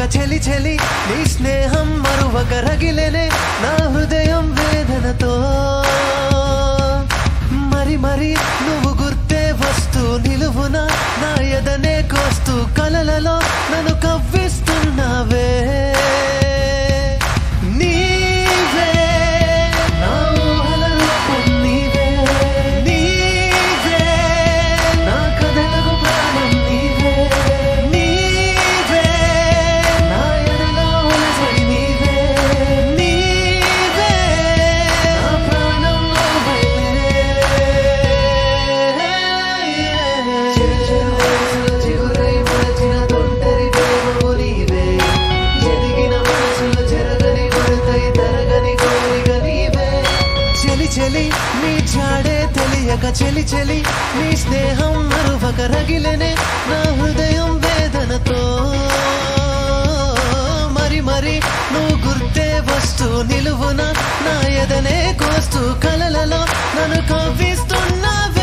చెలి చెలి నీ స్నేహం మరువక రగిలేనే నా హృదయం వేదనతో మరి మరి నువ్వు గుర్తే వస్తూ నిలువున నా ఎదనే కోస్తూ కలలలో నన్ను కవ్విస్తున్నావే నీవే నా ఊహల రూపం నీవే నీవే నా కథలకు ప్రాణం నీవే నీవే నా ఎదలో అలజడి నీవే నీవే నా ప్రాణం చిగురై మొలచిన తొంటరి ప్రేమము నీవే ఎదిగిన మనసులో చెరగని కొరతై తరగని కోరిక నీవే చెలి చెలి నీ చాడే తెలియక చెలి చెలి నీ స్నేహం మరువక రగిలనే నా హృదయం వేదనతో మరి మరి నువ్వు గుర్తే వస్తూ నిలువున నా ఎదనే కోస్తూ కలలలో నన్ను కవ్విస్తున్నావే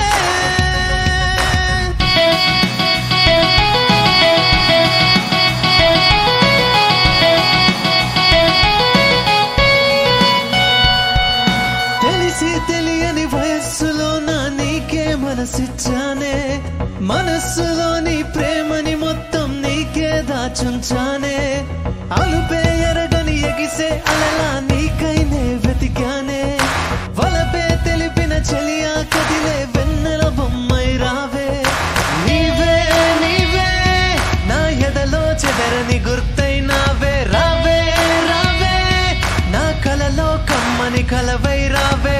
తెలిసి తెలియని వయస్సులో నా నీకే మనసిచ్చానే మనస్సులోని ప్రేమని మొత్తం నీకే దాచుంచానే అలుపే ఎరగని ఎగిసే అలలా నీకైనే వెతికానే వలపే తెలిపిన చెలియా కదిలే వెన్నెల బొమ్మై రావే నీవే నీవే నా ఎదలో చెదరని గుర్తైనావే రావే రావే నా కలలో కమ్మని కలవై రావే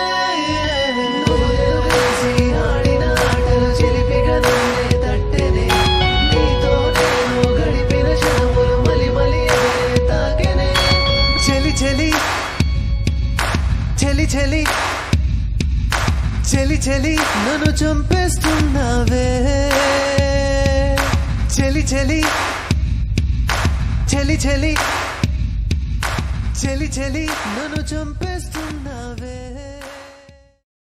వేసి ఆడిన ఆటలు చిలిపిగా నన్నే తట్టెనే. నీతో నేను గడిపిన క్షణములు మలి మలి అనే తాకెనే. చెలి చెలి చెలి చెలి చెలి చెలి నన్ను చంపేస్తున్నావే చెలి చెలి చెలి చెలి చెలి చెలి నన్ను చంపేస్తున్నా